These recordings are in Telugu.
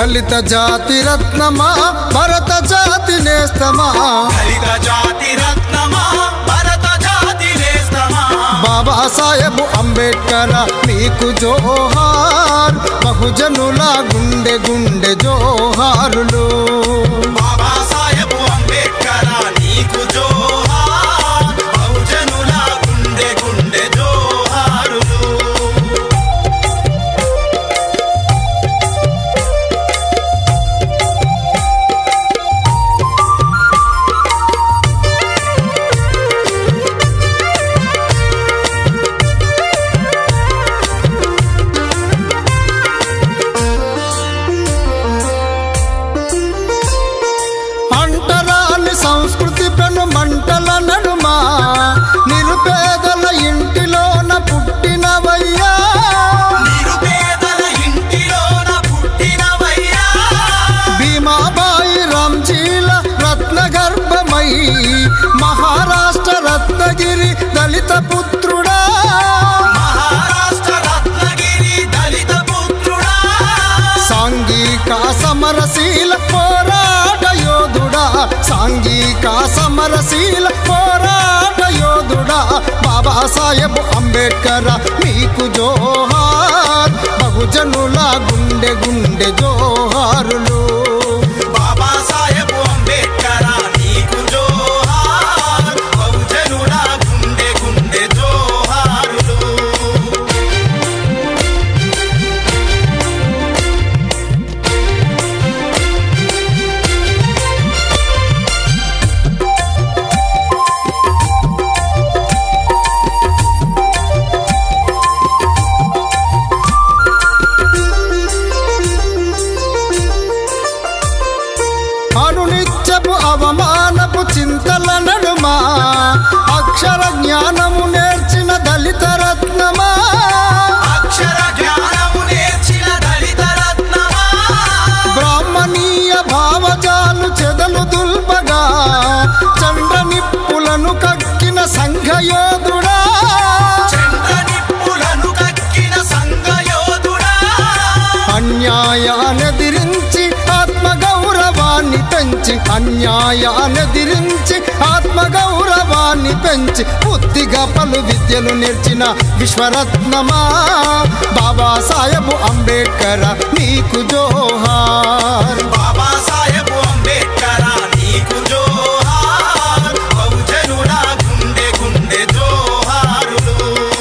దళిత జాతి రత్నమా భరత జాతి నేస్తమా దళిత జాతి రత్నమా భరత జాతి నేస్తమా బాబాసాహెబ్ అంబేద్కర్ మీకు జోహార్ బహుజనుల గుండె గుండె జోహారులు బాబాసాహెబ్ అంబేద్కర్ నీకు జోహార్ బహుజనుల గుండె గుండె జోహారులు అంటరాని సంస్కృతి పెను మంటల నడుమా నిరుపేదల ఇంటిలోన పుట్టినవయ్యా నిరుపేదల ఇంటిలోన పుట్టినవయ్యా భీమాబాయి రామ్జీల రత్న గర్భమై మహారాష్ట్ర రత్నగిరి దళిత పుత్రుడా మహారాష్ట్ర రత్నగిరి దళిత పుత్రుడా సాంఘిక సమరశీల పోరాట యోధుడా సాంఘిక సమరశీల పోరాట యోధుడా బాబాసాహెబ్ అంబేద్కర్ మీకు జోహార్ బహుజనుల గుండె గుండె జోహారులు బాబాసాహెబ్ అంబేద్కర్ నీకు జోహార్ బహుజనుల గుండె గుండె జోహారులు అనునిత్యపు అవమానపు చింతల నడుమా అక్షర జ్ఞానము నేర్చిన దళిత రత్నమా అక్షర జ్ఞానము నేర్చిన దళిత రత్నమా బ్రాహ్మణీయ భావజాలు చెదలు దుల్పగా చంద్ర నిప్పులను కక్కిన సంఘయోధుడా చంద్ర నిప్పులను కక్కిన సంగయోధుడా అన్యాయానెదిరించి ఆత్మగౌరవాన్ని పెంచి అన్యాయానెదిరించి ఆత్మగౌరవాన్ని పెంచి బుద్ధిగా పలు విద్యలు నేర్చిన విశ్వరత్నమా బాబాసాహెబ్ అంబేద్కర్ నీకు జోహార్ బాబాసాహెబ్ అంబేద్కర్ నీకు జోహార్ బహుజనుల గుండె గుండె జోహారులు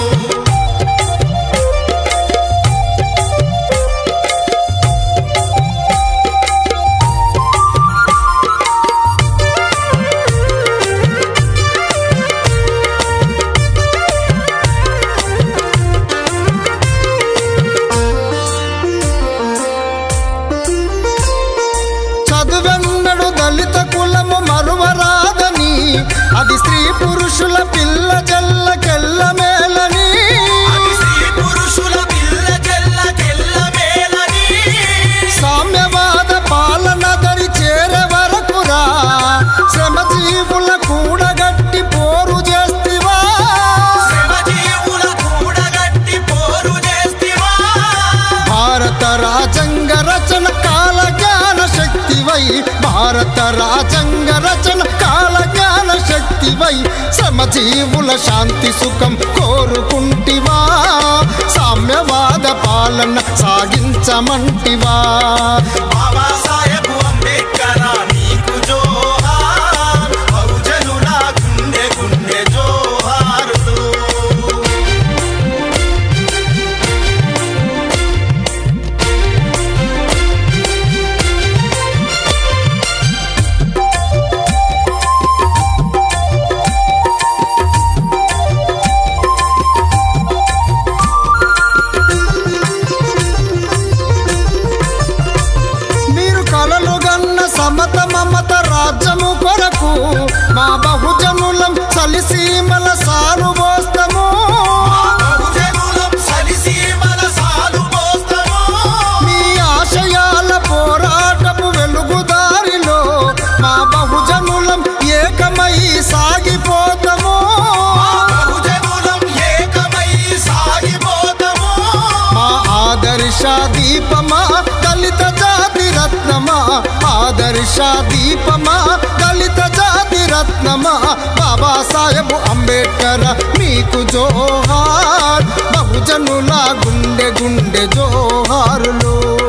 చదువెన్నడు దళిత కులము మరువరాదని అది స్త్రీ పురుషుల పిల్ల జల్లకెల్ల మేలని అది స్త్రీ పురుషుల పిల్ల జల్ల కెల్ల మేలని సామ్యవాద పాలన దరి చేరే వరకురా శ్రమజీవుల కూడగట్టి పోరు చేస్తివా శ్రమజీవుల కూడగట్టి పోరు చేస్తివా భారత రాజంగ రచన కాల జ్ఞాన శక్తివై భారత రాజంగ రచన కాల జ్ఞాన శక్తివై శ్రమజీవుల శాంతి సుఖం కోరుకుంటివా సామ్యవాద పాలన సాగించమంటివా బాబాసాహెబ్ అంబేద్కర్ నీకు జోహార్ బహుజనుల గుండె గుండె జోహారులు మీరు కల ఆదర్శ దీపమా దళిత జాతి రత్నమా బాబాసాహెబ్ అంబేద్కర్ మీకు జోహార్ బహుజనుల గుండె గుండె జోహారులు